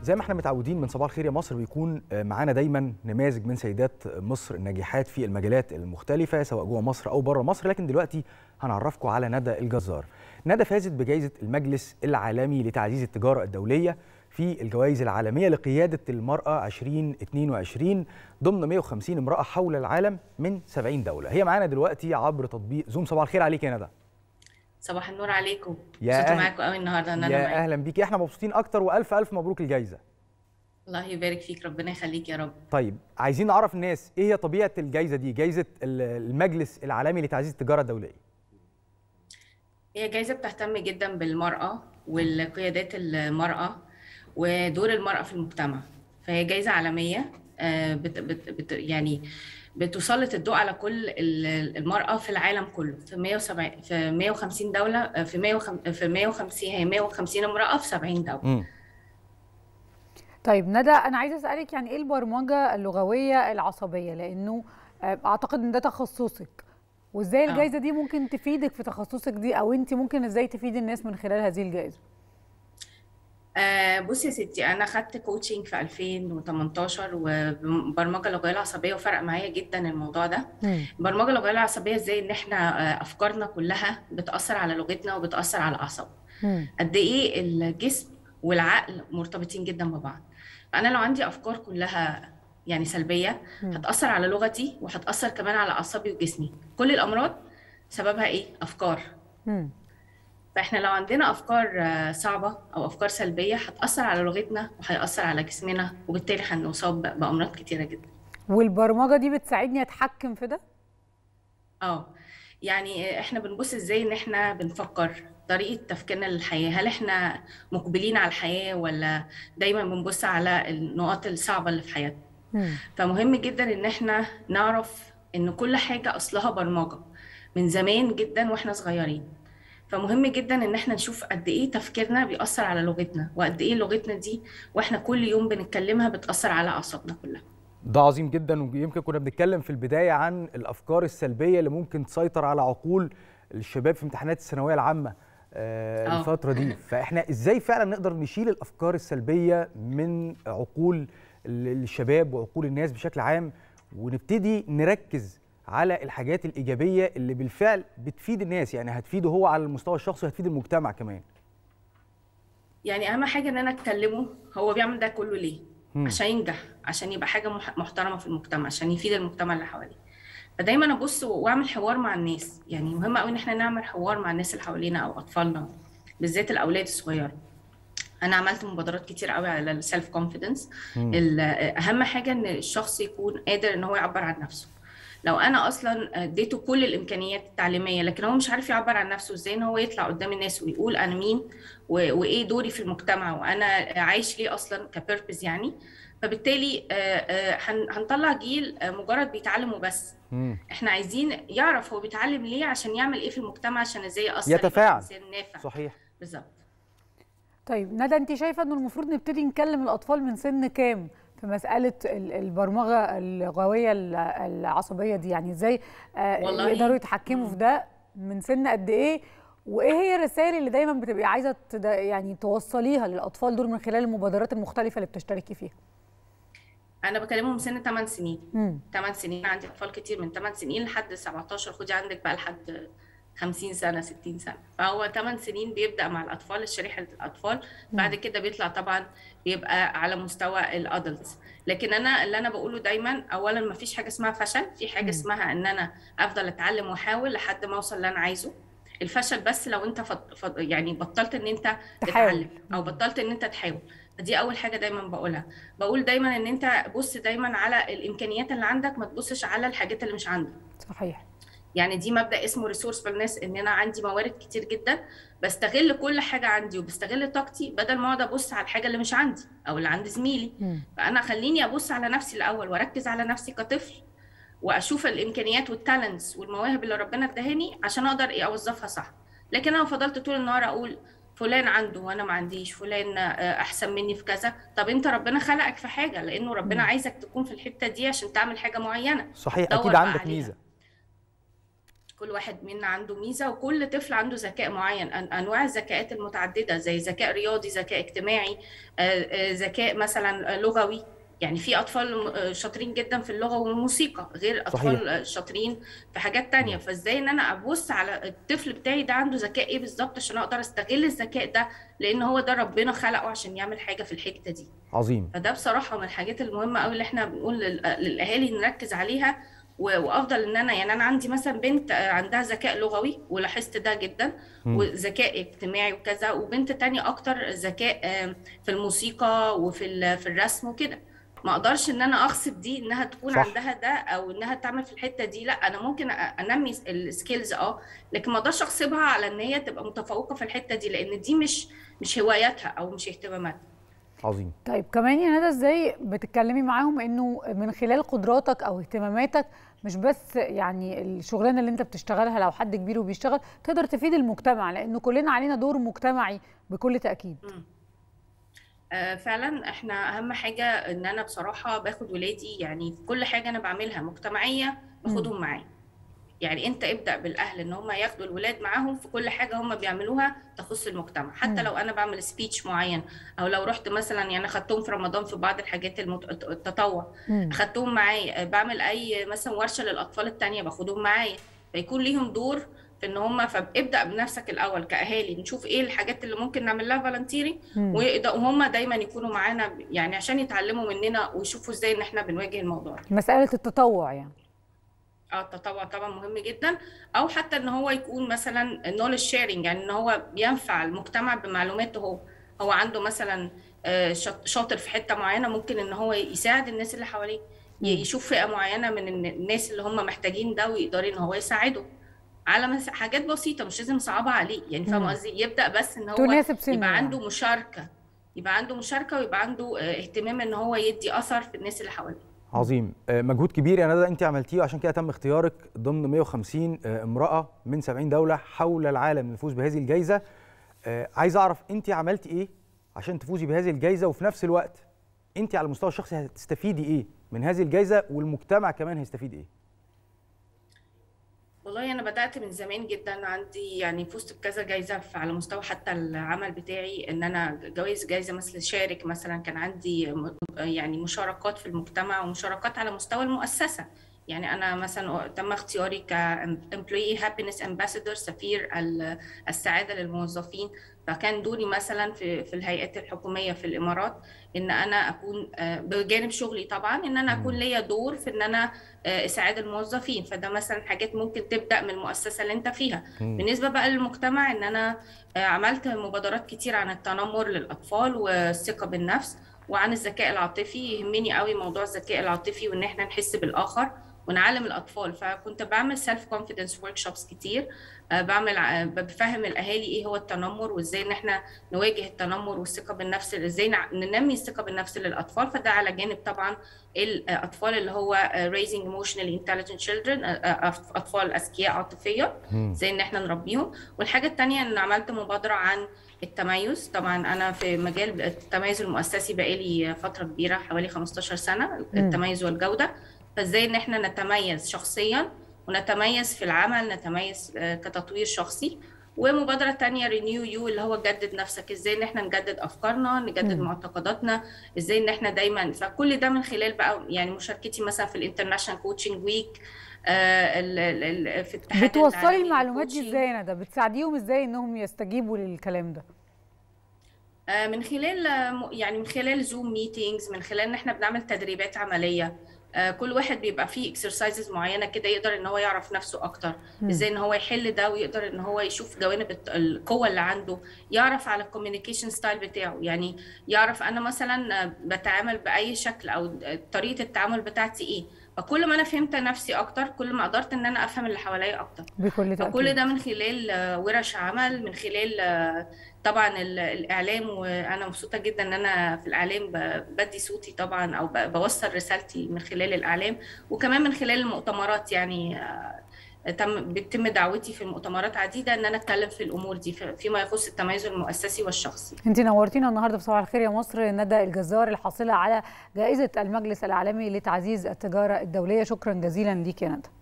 زي ما احنا متعودين من صباح الخير يا مصر بيكون معانا دايما نماذج من سيدات مصر الناجحات في المجالات المختلفة سواء جوه مصر أو بره مصر لكن دلوقتي هنعرفكم على ندى الجزار ندى فازت بجائزة المجلس العالمي لتعزيز التجارة الدولية في الجوائز العالمية لقيادة المرأة 2022 ضمن 150 امرأة حول العالم من 70 دولة هي معانا دلوقتي عبر تطبيق زوم صباح الخير عليك يا ندى صباح النور عليكم يا مبسوطه أهل- معاكم قوي النهارده ان انا يا معاكم أهلا بيكي احنا مبسوطين أكتر وألف ألف مبروك الجائزة الله يبارك فيك ربنا يخليك يا رب طيب عايزين نعرف الناس ايه هي طبيعه الجائزه دي جائزه ال- المجلس العالمي لتعزيز التجاره الدوليه هي جايزه بتهتم جدا بالمراه والقيادات المراه ودور المراه في المجتمع فهي جايزه عالميه آه، بت بت بت يعني بتسلط الضوء على كل ال- المرأة في العالم كله في 170 في 150 دولة آه، في 150 في 150 هي 150 امرأة في 70 دولة امم طيب ندى انا عايزه اسالك يعني ايه البرمجه اللغويه العصبيه لانه آه، اعتقد ان ده تخصصك وازاي آه. الجائزه دي ممكن تفيدك في تخصصك دي او انت ممكن ازاي تفيدي الناس من خلال هذه الجائزه آه بصي يا ستي انا خدت كوتشنج في 2018 وبرمجه اللغويه العصبيه وفرق معايا جدا الموضوع ده البرمجه اللغويه العصبيه ازاي ان احنا آه، افكارنا كلها بتاثر على لغتنا وبتاثر على الاعصاب مم. قد ايه الجسم والعقل مرتبطين جدا ببعض فانا لو عندي افكار كلها يعني سلبيه مم. هتاثر على لغتي وهتاثر كمان على اعصابي وجسمي كل الامراض سببها ايه افكار مم. فاحنا لو عندنا افكار آه، صعبه او افكار سلبيه هتاثر على لغتنا وهيأثر على جسمنا وبالتالي هنصاب ب- بامراض كتيره جدا والبرمجه دي بتساعدني اتحكم في ده اه يعني احنا بنبص ازاي ان احنا بنفكر طريقه تفكيرنا للحياه هل احنا مقبلين على الحياه ولا دايما بنبص على النقاط الصعبه اللي في حياتنا مم. فمهم جدا ان احنا نعرف ان كل حاجه اصلها برمجه من زمان جدا واحنا صغيرين فمهم جدا ان احنا نشوف قد ايه تفكيرنا بيأثر على لغتنا وقد ايه لغتنا دي واحنا كل يوم بنتكلمها بتأثر على اعصابنا كلها ده عظيم جدا ويمكن كنا بنتكلم في البدايه عن الافكار السلبيه اللي ممكن تسيطر على عقول الشباب في امتحانات الثانويه العامه آه، آه. الفتره دي فاحنا ازاي فعلا نقدر نشيل الافكار السلبيه من عقول ال- الشباب وعقول الناس بشكل عام ونبتدي نركز على الحاجات الايجابيه اللي بالفعل بتفيد الناس يعني هتفيده هو على المستوى الشخصي وهتفيد المجتمع كمان يعني اهم حاجه ان انا اكلمه هو بيعمل ده كله ليه مم. عشان ينجح عشان يبقى حاجه مح- محترمه في المجتمع عشان يفيد المجتمع اللي حواليه فدايما ابص واعمل حوار مع الناس يعني مهم قوي ان احنا نعمل حوار مع الناس اللي حوالينا او اطفالنا بالذات الاولاد الصغيره انا عملت مبادرات كتير قوي على السيلف كونفيدنس مم. اهم حاجه ان الشخص يكون قادر ان هو يعبر عن نفسه لو انا اصلا اديته كل الامكانيات التعليميه لكن هو مش عارف يعبر عن نفسه ازاي ان هو يطلع قدام الناس ويقول انا مين و- وايه دوري في المجتمع وانا عايش ليه اصلا كبيربز يعني فبالتالي آه، آه، هن- هنطلع جيل آه، مجرد بيتعلم وبس مم. احنا عايزين يعرف هو بيتعلم ليه عشان يعمل ايه في المجتمع عشان ازاي يأثر يبقى يتفاعل. إنسان نافع صحيح بالظبط طيب ندى انت شايفه انه المفروض نبتدي نكلم الاطفال من سن كام في مساله ال- البرمجه اللغويه ال- العصبيه دي يعني ازاي آه، والله- يقدروا يتحكموا في ده من سن قد ايه وايه هي الرسائل اللي دايما بتبقي عايزه تد- يعني توصليها للاطفال دول من خلال المبادرات المختلفه اللي بتشتركي فيها انا بكلمهم من سن 8 سنين مم. 8 سنين عندي اطفال كتير من 8 سنين لحد 17 خدي عندك بقى لحد 50 سنه 60 سنه فهو 8 سنين بيبدا مع الاطفال شريحه الاطفال بعد كده بيطلع طبعا بيبقى على مستوى الادلتس لكن انا اللي انا بقوله دايما اولا ما فيش حاجه اسمها فشل في حاجه مم. اسمها ان انا افضل اتعلم واحاول لحد ما اوصل اللي انا عايزه الفشل بس لو انت فض... فض... يعني بطلت ان انت تحاول. تتعلم او بطلت ان انت تحاول دي اول حاجه دايما بقولها بقول دايما ان انت بص دايما على الامكانيات اللي عندك ما تبصش على الحاجات اللي مش عندك صحيح يعني دي مبدا اسمه ريسورسفulness ان انا عندي موارد كتير جدا بستغل كل حاجه عندي وبستغل طاقتي بدل ما اقعد ابص على الحاجه اللي مش عندي او اللي عند زميلي مم. فانا خليني ابص على نفسي الاول واركز على نفسي كطفل واشوف الامكانيات والتالنتس والمواهب اللي ربنا ادهاني عشان اقدر ايه اوظفها صح لكن انا فضلت طول النهار اقول فلان عنده وانا ما عنديش فلان آه، احسن مني في كذا طب انت ربنا خلقك في حاجه لانه ربنا مم. عايزك تكون في الحته دي عشان تعمل حاجه معينه صحيح دور اكيد بقى عندك عليها. ميزه كل واحد منا عنده ميزه وكل طفل عنده ذكاء معين أن- انواع الذكاءات المتعدده زي ذكاء رياضي ذكاء اجتماعي آه، آه، ذكاء مثلا آه، لغوي يعني في اطفال آه، شاطرين جدا في اللغه والموسيقى غير اطفال صحيح. آه، شاطرين في حاجات تانية فازاي ان انا ابص على الطفل بتاعي ده عنده ذكاء ايه بالظبط عشان اقدر استغل الذكاء ده لان هو ده ربنا خلقه عشان يعمل حاجه في الحته دي عظيم فده بصراحه من الحاجات المهمه قوي اللي احنا بنقول لل- للاهالي نركز عليها و- وافضل ان انا يعني انا عندي مثلا بنت آه، عندها ذكاء لغوي ولاحظت ده جدا مم. وذكاء اجتماعي وكذا وبنت تانية اكتر ذكاء آه، في الموسيقى وفي ال- في الرسم وكده ما اقدرش ان انا اغصب دي انها تكون صح. عندها ده او انها تعمل في الحته دي لا انا ممكن أ- انمي السكيلز اه لكن ما اقدرش اغصبها على ان هي تبقى متفوقه في الحته دي لان دي مش مش هواياتها او مش اهتماماتها عظيم طيب كمان يا ندى ازاي بتتكلمي معاهم انه من خلال قدراتك او اهتماماتك مش بس يعني الشغلانه اللي انت بتشتغلها لو حد كبير وبيشتغل تقدر تفيد المجتمع لانه كلنا علينا دور مجتمعي بكل تاكيد آه، فعلا احنا اهم حاجه ان انا بصراحه باخد ولادي يعني في كل حاجه انا بعملها مجتمعيه باخدهم معايا يعني انت ابدا بالاهل ان هم ياخدوا الولاد معاهم في كل حاجه هم بيعملوها تخص المجتمع حتى مم. لو انا بعمل سبيتش معين او لو رحت مثلا يعني خدتهم في رمضان في بعض الحاجات المت... التطوع مم. اخدتهم معايا آه، بعمل اي مثلا ورشه للاطفال التانية باخدهم معايا فيكون ليهم دور في ان هم فابدا بنفسك الاول كاهالي نشوف ايه الحاجات اللي ممكن نعمل لها فالنتيري مم. وهم دايما يكونوا معانا يعني عشان يتعلموا مننا ويشوفوا ازاي ان احنا بنواجه الموضوع ده. مساله التطوع يعني اه التطوع طبعا مهم جدا او حتى ان هو يكون مثلا knowledge sharing يعني ان هو بينفع المجتمع بمعلوماته هو هو عنده مثلا آه، شاط- شاطر في حته معينه ممكن ان هو يساعد الناس اللي حواليه ي- يشوف فئه معينه من الن- الناس اللي هم محتاجين ده ويقدر ان هو يساعده على مس- حاجات بسيطه مش لازم صعبه عليه يعني فاهم مم. قصدي يبدا بس ان هو تناسب سنه يبقى يعني. عنده مشاركه يبقى عنده مشاركه ويبقى عنده آه، اهتمام ان هو يدي اثر في الناس اللي حواليه عظيم آه، مجهود كبير يا ندى انت عملتيه وعشان كده تم اختيارك ضمن 150 آه، امراه من 70 دوله حول العالم للفوز بهذه الجائزه آه، عايز اعرف انت عملتي ايه عشان تفوزي بهذه الجائزه وفي نفس الوقت انت على المستوى الشخصي هتستفيدي ايه من هذه الجائزه والمجتمع كمان هيستفيد ايه والله انا بدات من زمان جدا عندي يعني فزت بكذا جايزه في- على مستوى حتى العمل بتاعي ان انا جوائز جايزه مثل شارك مثلا كان عندي م- يعني مشاركات في المجتمع ومشاركات على مستوى المؤسسه يعني انا مثلا تم اختياري ك employee happiness ambassador سفير ال- السعاده للموظفين فكان دوري مثلا في في الهيئات الحكوميه في الامارات ان انا اكون آه، بجانب شغلي طبعا ان انا اكون ليا دور في ان انا آه، اسعاد الموظفين فده مثلا حاجات ممكن تبدا من المؤسسه اللي انت فيها بالنسبه بقى للمجتمع ان انا آه، عملت مبادرات كتير عن التنمر للاطفال والثقه بالنفس وعن الذكاء العاطفي يهمني قوي موضوع الذكاء العاطفي وان احنا نحس بالاخر ونعلم الاطفال فكنت بعمل سيلف كونفيدنس ورك شوبس كتير آه، بعمل ع- بفهم الاهالي ايه هو التنمر وازاي ان احنا نواجه التنمر والثقه بالنفس ازاي نع- ننمي الثقه بالنفس للاطفال فده على جانب طبعا الاطفال اللي هو آه، raising emotionally intelligent children آه، آه، اطفال اذكياء عاطفيا زي ان احنا نربيهم والحاجه التانية ان عملت مبادره عن التميز طبعا انا في مجال التميز المؤسسي بقالي فتره كبيره حوالي 15 سنه التميز والجوده فازاي ان احنا نتميز شخصيا ونتميز في العمل نتميز آه، كتطوير شخصي ومبادرة تانية رينيو يو اللي هو جدد نفسك ازاي ان احنا نجدد افكارنا نجدد مم. معتقداتنا ازاي ان احنا دايما فكل ده من خلال بقى يعني مشاركتي مثلا في الانترناشونال كوتشنج ويك في اتحاد بتوصلي العالمي المعلومات دي للكوتشنج. ازاي يا ندى بتساعديهم ازاي انهم يستجيبوا للكلام ده آه، من خلال آه، م- يعني من خلال زوم ميتينجز من خلال ان احنا بنعمل تدريبات عمليه آه، كل واحد بيبقى فيه اكسرسايزز معينه كده يقدر ان هو يعرف نفسه اكتر مم. ازاي ان هو يحل ده ويقدر ان هو يشوف جوانب الت- القوه اللي عنده يعرف على الكوميونيكيشن ستايل بتاعه يعني يعرف انا مثلا آه، بتعامل باي شكل او طريقه التعامل بتاعتي ايه فكل ما انا فهمت نفسي اكتر كل ما قدرت ان انا افهم اللي حواليا اكتر بكل تاكيد فكل ده من خلال آه، ورش عمل من خلال آه، طبعا ال- الاعلام وانا مبسوطه جدا ان انا في الاعلام ب- بدي صوتي طبعا او ب- بوصل رسالتي من خلال الاعلام وكمان من خلال المؤتمرات يعني آه، تم بيتم دعوتي في المؤتمرات عديده ان انا اتكلم في الامور دي في- فيما يخص التميز المؤسسي والشخصي انت نورتينا النهارده في صباح الخير يا مصر ندى الجزار الحاصله على جائزه المجلس العالمي لتعزيز التجاره الدوليه شكرا جزيلا ليك يا ندى